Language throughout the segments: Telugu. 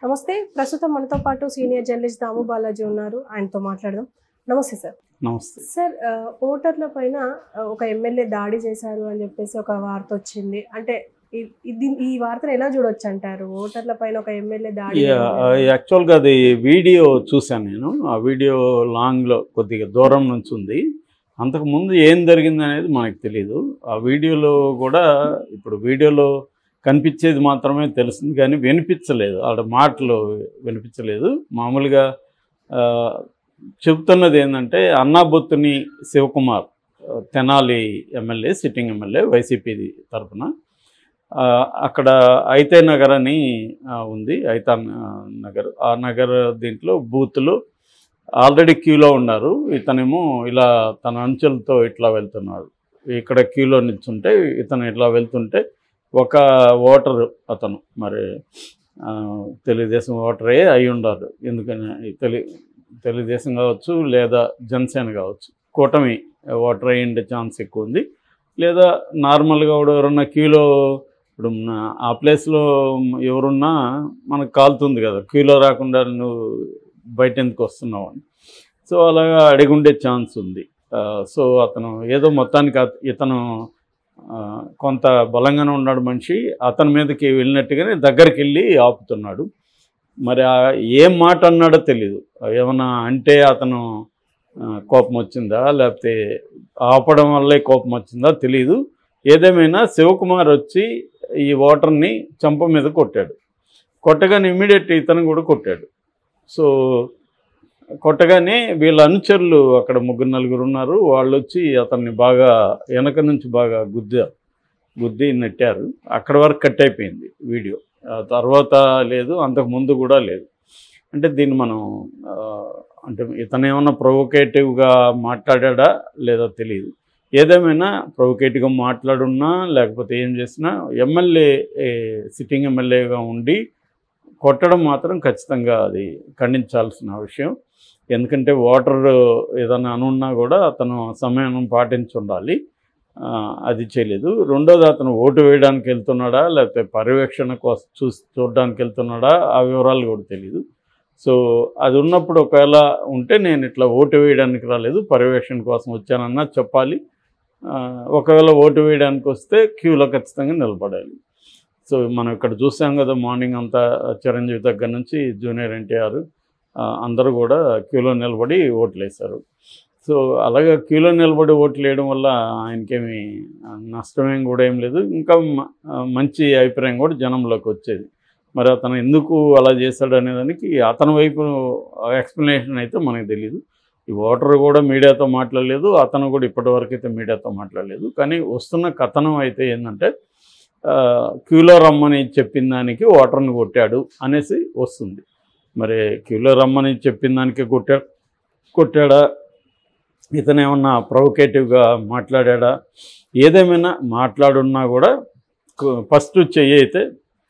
నమస్తే ప్రస్తుతం మనతో పాటు సీనియర్ జర్నలిస్ట్ దాము బాలాజీ ఉన్నారు ఆయనతో మాట్లాడదాం నమస్తే సార్ నమస్తే సార్ ఆ, ఓటర్ల పైన ఆ, ఒక ఎమ్మెల్యే దాడి చేశారు అని చెప్పేసి ఒక వార్త వచ్చింది అంటే ఇ- ఇది ఈ వార్తను ఎలా చూడొచ్చు అంటారు ఓటర్ల పైన ఒక ఎమ్మెల్యే దాడి యా, యాక్చువల్గా అది వీడియో చూశాను నేను ఆ వీడియో లాంగ్లో కొద్దిగా దూరం నుంచి ఉంది అంతకుముందు ఏం జరిగింది అనేది మనకు తెలియదు ఆ వీడియోలో కూడా ఇప్పుడు వీడియోలో కనిపించేది మాత్రమే తెలిసింది కానీ వినిపించలేదు ఆడ మాటలు వినిపించలేదు మామూలుగా ఆ, చెబుతున్నది ఏంటంటే అన్నాబొత్తుని శివకుమార్ ఆ, Tenali MLA sitting MLA YCP తరఫున ఆ, అక్కడ ఐతే నగర్ అని ఆ, ఉంది ఐతా నగర్ ఆ నగర్ దీంట్లో బూత్లు ఆల్రెడీ క్యూలో ఉన్నారు ఇతనేమో ఇలా తన అంచెలతో ఇట్లా వెళ్తున్నాడు ఇక్కడ క్యూలో నిల్చుంటే ఇతను ఇట్లా వెళ్తుంటే ఒక ఓటర్ అతను మరి ఆ, తెలుగుదేశం ఓటరే అయి ఉండాలి ఎందుకని తెలు తెలుగుదేశం కావచ్చు లేదా జనసేన కావచ్చు కూటమి ఓటర్ అయ్యి ఉండే ఛాన్స్ ఎక్కువ ఉంది లేదా నార్మల్గా కూడా ఎవరన్నా క్యూలో ఇప్పుడు మన- ఆ ప్లేస్లో ఎవరున్నా మనకు కాలుతుంది కదా క్యూలో రాకుండా నువ్వు బయట ఎందుకు వస్తున్నావు అని సో అలాగా అడిగి ఉండే ఛాన్స్ ఉంది ఆ, సో అతను ఏదో మొత్తానికి అత- ఇతను ఆ, కొంత బలంగానే ఉన్నాడు మనిషి అతని మీదకి వెళ్ళినట్టుగానే దగ్గరికి వెళ్ళి ఆపుతున్నాడు మరి ఆ ఏం మాట అన్నాడో తెలీదు ఏమన్నా అంటే అతను ఆ, కోపం వచ్చిందా లేకపోతే ఆపడం వల్లే కోపం వచ్చిందా తెలియదు ఏదేమైనా శివకుమార్ వచ్చి ఈ ఓటర్ని చంప మీద కొట్టాడు కొట్టగానే ఇమ్మీడియట్ ఇతను కూడా కొట్టాడు సో కొట్టగానే వీళ్ళ అనుచరులు అక్కడ ముగ్గురు నలుగురు ఉన్నారు వాళ్ళు వచ్చి అతన్ని బాగా వెనక నుంచి బాగా గుద్దారు గుద్ది నెట్టారు అక్కడ వరకు కట్ అయిపోయింది వీడియో ఆ తర్వాత లేదు అంతకు ముందు కూడా లేదు అంటే దీన్ని మనం ఆ, అంటే ఇతను ఏమన్నా ప్రొవోకేటివ్గా మాట్లాడా లేదో తెలియదు ఏదేమైనా ప్రొవోకేటివ్గా మాట్లాడున్నా లేకపోతే ఏం చేసినా ఎమ్మెల్యే సిట్టింగ్ ఎమ్మెల్యేగా ఉండి కొట్టడం మాత్రం ఖచ్చితంగా అది ఖండించాల్సిన విషయం ఎందుకంటే ఓటర్ ఏదైనా అనున్నా కూడా అతను సమయం పాటించి ఉండాలి ఆ, అది చేయలేదు రెండోది అతను ఓటు వేయడానికి వెళ్తున్నాడా లేకపోతే పర్యవేక్షణ కోసం చూసి చూడడానికి వెళ్తున్నాడా ఆ వివరాలు కూడా తెలియదు సో అది ఉన్నప్పుడు ఒకవేళ ఉంటే నేను ఇట్లా ఓటు వేయడానికి రాలేదు పర్యవేక్షణ కోసం వచ్చానన్నా చెప్పాలి ఆ, ఒకవేళ ఓటు వేయడానికి వస్తే క్యూలో ఖచ్చితంగా నిలబడాలి సో మనం ఇక్కడ చూసాం కదా మార్నింగ్ అంతా చిరంజీవి దగ్గర నుంచి జూనియర్ ఎన్టీఆర్ ఆ, అందరూ కూడా క్యూలో నిలబడి ఓట్లు వేశారు సో అలాగే క్యూలో నిలబడి ఓట్లు వేయడం వల్ల ఆయనకేమి ఆ, నష్టమేం కూడా ఏం లేదు ఇంకా మ- ఆ, మంచి అభిప్రాయం కూడా జనంలోకి వచ్చేది మరి అతను ఎందుకు అలా చేశాడు అనేదానికి అతని వైపు ఎక్స్ప్లెనేషన్ అయితే మనకు తెలియదు ఈ ఓటర్ కూడా మీడియాతో మాట్లాడలేదు అతను కూడా ఇప్పటివరకు అయితే మీడియాతో మాట్లాడలేదు కానీ వస్తున్న కథనం అయితే ఏంటంటే ఆ, క్యూలో రమ్మని చెప్పిన దానికి ఓటర్ని కొట్టాడు అనేసి వస్తుంది మరి క్యూలో రమ్మని చెప్పిన దానికి కొట్టా కొట్టాడా ఇతను ఏమన్నా ప్రొవకేటివ్గా మాట్లాడా ఏదేమైనా మాట్లాడున్నా కూడా ఫస్ట్ చెయ్యి అయితే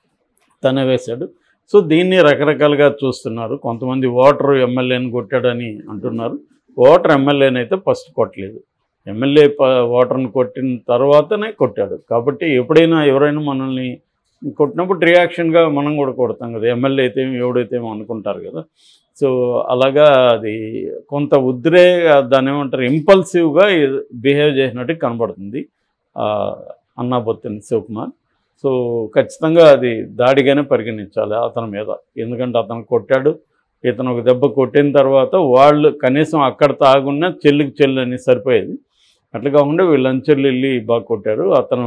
తనే వేశాడు సో దీన్ని రకరకాలుగా చూస్తున్నారు కొంతమంది ఓటర్ ఎమ్మెల్యేని కొట్టాడని అంటున్నారు ఓటర్ ఎమ్మెల్యేని అయితే ఫస్ట్ కొట్టలేదు ఎమ్మెల్యే ప ఓటర్ని కొట్టిన తర్వాతనే కొట్టాడు కాబట్టి ఎప్పుడైనా ఎవరైనా మనల్ని కొట్టినప్పుడు రియాక్షన్గా మనం కూడా కొడతాం కదా ఎమ్మెల్యే అయితే ఏమి, ఎవడైతే ఏమో అనుకుంటారు కదా సో అలాగా అది కొంత ఉద్రే దాని ఏమంటారు ఇంపల్సివ్గా బిహేవ్ చేసినట్టు కనబడుతుంది ఆ, అన్నాబొత్తిని శివకుమార్ సో ఖచ్చితంగా అది దాడిగానే పరిగణించాలి అతని మీద ఎందుకంటే అతను కొట్టాడు ఇతను ఒక దెబ్బ కొట్టిన తర్వాత వాళ్ళు కనీసం అక్కడ తాగున్నా చెల్లికి చెల్లి అని సరిపోయేది అట్లా కాకుండా వీళ్ళు అంచెలు వెళ్ళి బాగా కొట్టారు అతను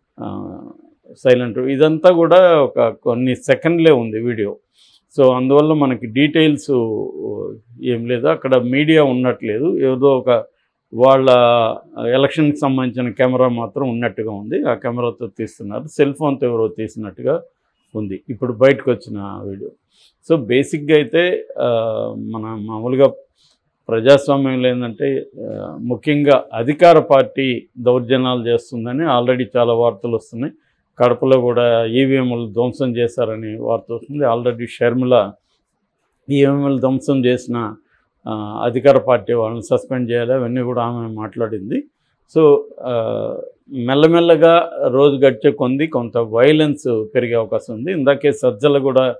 సైలెంట్ ఇదంతా కూడా ఒక కొన్ని సెకండ్లే ఉంది వీడియో సో అందువల్ల మనకి డీటెయిల్స్ ఏం లేదు అక్కడ మీడియా ఉండట్లేదు ఏదో ఒక వాళ్ళ ఎలక్షన్కి సంబంధించిన కెమెరా మాత్రం ఉన్నట్టుగా ఉంది ఆ కెమెరాతో తీస్తున్నారు సెల్ ఫోన్తో ఎవరో తీసినట్టుగా ఉంది ఇప్పుడు బయటకు వచ్చిన వీడియో సో బేసిక్గా అయితే ఆ, మన మామూలుగా ప్రజాస్వామ్యంలో ఏంటంటే ఆ, ముఖ్యంగా అధికార పార్టీ దౌర్జన్యాలు చేస్తుందని ఆల్రెడీ చాలా వార్తలు వస్తున్నాయి కడపలో కూడా ఈవీఎంలు ధ్వంసం చేశారని వార్త వస్తుంది ఆల్రెడీ షర్మిల ఈవీఎంలు ధ్వంసం చేసిన ఆ, అధికార పార్టీ వాళ్ళని సస్పెండ్ చేయాలి అవన్నీ కూడా ఆమె మాట్లాడింది సో ఆ, మెల్లమెల్లగా రోజు గడిచే కొంది కొంత వైలెన్స్ పెరిగే అవకాశం ఉంది ఇందాకే సజ్జలు కూడా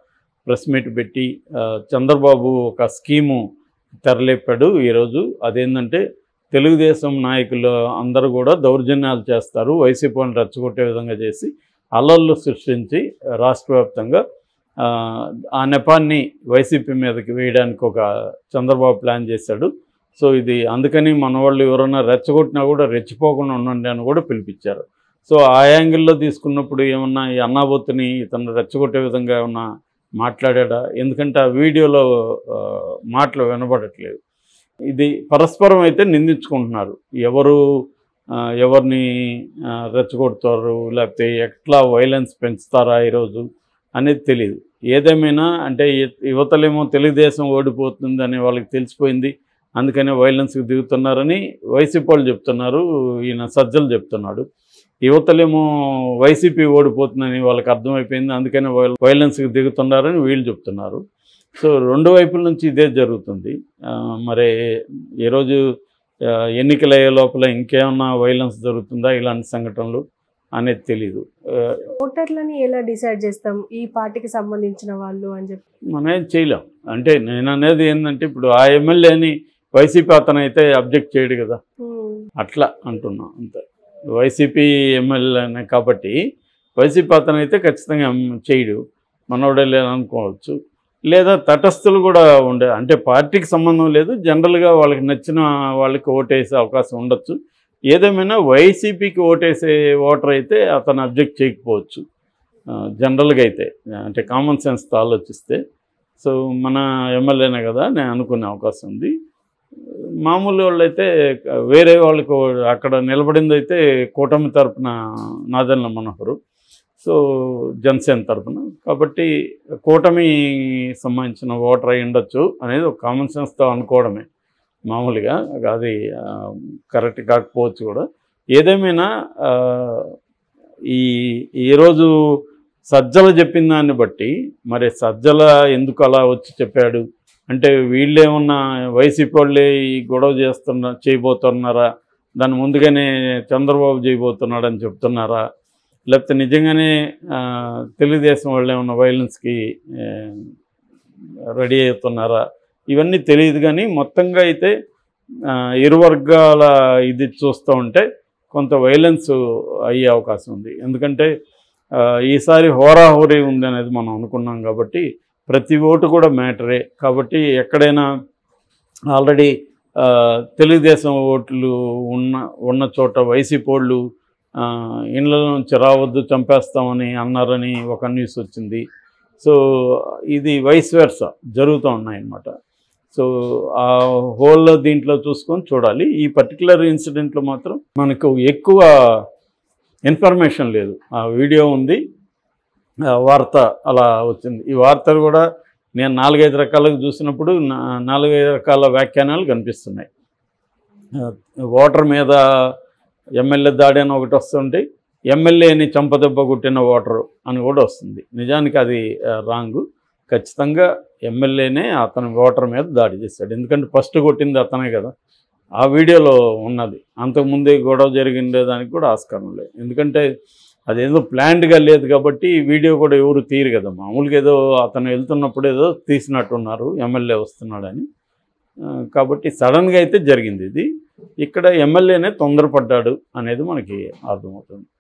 ప్రెస్ మీట్ పెట్టి ఆ, చంద్రబాబు ఒక స్కీము తెరలేపాడు ఈరోజు అదేంటంటే తెలుగుదేశం నాయకులు అందరూ కూడా దౌర్జన్యాలు చేస్తారు వైసీపీని రెచ్చగొట్టే విధంగా చేసి అల్లర్లు సృష్టించి రాష్ట్ర వ్యాప్తంగా ఆ, ఆ నెపాన్ని వైసీపీ మీదకి వేయడానికి ఒక చంద్రబాబు ప్లాన్ చేశాడు సో ఇది అందుకని మన వాళ్ళు ఎవరైనా రెచ్చగొట్టినా కూడా రెచ్చిపోకుండా ఉండండి అని కూడా పిలిపించారు సో ఆ యాంగిల్లో తీసుకున్నప్పుడు ఏమన్నా ఈ అన్నాబొత్తుని ఇతను రెచ్చగొట్టే విధంగా ఏమన్నా మాట్లాడా ఎందుకంటే ఆ వీడియోలో ఆ, మాటలు వినబడట్లేదు ఇది పరస్పరం అయితే నిందించుకుంటున్నారు ఎవరు ఆ, ఎవరిని ఆ, రెచ్చగొడతారు లేకపోతే ఎట్లా వైలెన్స్ పెంచుతారా ఈరోజు అనేది తెలియదు ఏదేమైనా అంటే ఇ- యువతలేమో తెలుగుదేశం ఓడిపోతుంది అని వాళ్ళకి తెలిసిపోయింది అందుకనే వైలెన్స్కి దిగుతున్నారని వైసీపీ వాళ్ళు చెప్తున్నారు ఈయన సజ్జలు చెప్తున్నాడు యువతలేమో వైసీపీ ఓడిపోతుందని వాళ్ళకి అర్థమైపోయింది అందుకనే వైల్- వైలెన్స్కి దిగుతున్నారని వీళ్ళు చెప్తున్నారు సో రెండు వైపుల నుంచి ఇదే జరుగుతుంది ఆ, మరి ఈరోజు ఆ, ఎన్నికలు అయ్యే లోపల ఇంకేమన్నా వైలెన్స్ జరుగుతుందా ఇలాంటి సంఘటనలు అనేది తెలీదు ఆ, ఓటర్లని ఎలా డిసైడ్ చేస్తాం ఈ పార్టీకి సంబంధించిన వాళ్ళు అని చెప్పి మనం ఏం చేయలేం అంటే నేను అనేది ఏంటంటే ఇప్పుడు ఆ ఎమ్మెల్యేని వైసీపీ అతను అయితే అబ్జెక్ట్ చేయడు కదా ఉమ్, అట్లా అంటున్నా అంతే వైసీపీ ఎమ్మెల్యేనే కాబట్టి వైసీపీ అతను అయితే ఖచ్చితంగా ఎం- చేయడు మనోడే లేదనుకోవచ్చు లేదా తటస్థులు కూడా ఉండే అంటే పార్టీకి సంబంధం లేదు జనరల్గా వాళ్ళకి నచ్చిన వాళ్ళకి ఓటేసే అవకాశం ఉండొచ్చు ఏదేమైనా వైసీపీకి ఓటేసే ఓటర్ అయితే అతను అబ్జెక్ట్ చేయకపోవచ్చు ఆ, జనరల్గా అయితే అంటే కామన్ సెన్స్తో ఆలోచిస్తే సో మన ఎమ్మెల్యేనే కదా నేను అనుకునే అవకాశం ఉంది మామూలు వాళ్ళైతే వేరే వాళ్ళకు అక్కడ నిలబడింది అయితే కూటమి తరపున నాదెండ్ల మనోహరు సో జనసేన తరపున కాబట్టి కూటమి సంబంధించిన ఓటర్ అయి ఉండొచ్చు అనేది ఒక కామన్ సెన్స్తో అనుకోవడమే మామూలుగా అది ఆ, కరెక్ట్ కాకపోవచ్చు కూడా ఏదేమైనా ఆ, ఈ ఈరోజు సజ్జల చెప్పిన దాన్ని బట్టి మరి సజ్జల ఎందుకు అలా వచ్చి చెప్పాడు అంటే వీళ్ళేమన్నా వైసీపీ వాళ్ళే ఈ గొడవ చేస్తున్న చేయబోతున్నారా దాని ముందుగానే చంద్రబాబు చేయబోతున్నాడని చెప్తున్నారా లేకపోతే నిజంగానే ఆ, తెలుగుదేశం వాళ్ళు ఏమన్నా వైలెన్స్కి రెడీ అవుతున్నారా ఇవన్నీ తెలియదు కానీ మొత్తంగా అయితే ఆ, ఇరు వర్గాల ఇది చూస్తూ ఉంటే కొంత వైలెన్స్ అయ్యే అవకాశం ఉంది ఎందుకంటే ఆ, ఈసారి హోరాహోరీ ఉంది అనేది మనం అనుకున్నాం కాబట్టి ప్రతి ఓటు కూడా మ్యాటరే కాబట్టి ఎక్కడైనా ఆల్రెడీ ఆ, తెలుగుదేశం ఓట్లు ఉన్న ఉన్న చోట వైసీపీ వాళ్ళు ఆ, ఇళ్ళ నుంచి రావద్దు చంపేస్తామని అన్నారని ఒక న్యూస్ వచ్చింది సో ఇది వైస్ వెర్స జరుగుతూ ఉన్నాయన్నమాట సో ఆ హోల్ దీంట్లో చూసుకొని చూడాలి ఈ పర్టికులర్ ఇన్సిడెంట్లో మాత్రం మనకు ఎక్కువ ఇన్ఫర్మేషన్ లేదు ఆ వీడియో ఉంది ఆ వార్త అలా వచ్చింది ఈ వార్తలు కూడా నేను నాలుగైదు రకాలుగా చూసినప్పుడు నా- నాలుగైదు రకాల వ్యాఖ్యానాలు కనిపిస్తున్నాయి ఆ, ఓటర్ మీద ఎమ్మెల్యే దాడి అని ఒకటి వస్తుంటే ఎమ్మెల్యేని చంపదెబ్బ కొట్టిన ఓటరు అని కూడా వస్తుంది నిజానికి అది రాంగు ఖచ్చితంగా ఎమ్మెల్యేనే అతని ఓటర్ మీద దాడి చేశాడు ఎందుకంటే ఫస్ట్ కొట్టింది అతనే కదా ఆ వీడియోలో ఉన్నది అంతకుముందే గొడవ జరిగిండే దానికి కూడా ఆస్కారం లేదు ఎందుకంటే అదేదో ప్లాన్డ్గా లేదు కాబట్టి ఈ వీడియో కూడా ఎవరు తీరు కదా మామూలుగా ఏదో అతను వెళ్తున్నప్పుడు ఏదో తీసినట్టున్నారు ఎమ్మెల్యే వస్తున్నాడని ఆ, కాబట్టి సడన్గా అయితే జరిగింది ఇది ఇక్కడ ఎమ్మెల్యేనే తొందరపడ్డాడు అనేది మనకి అర్థమవుతుంది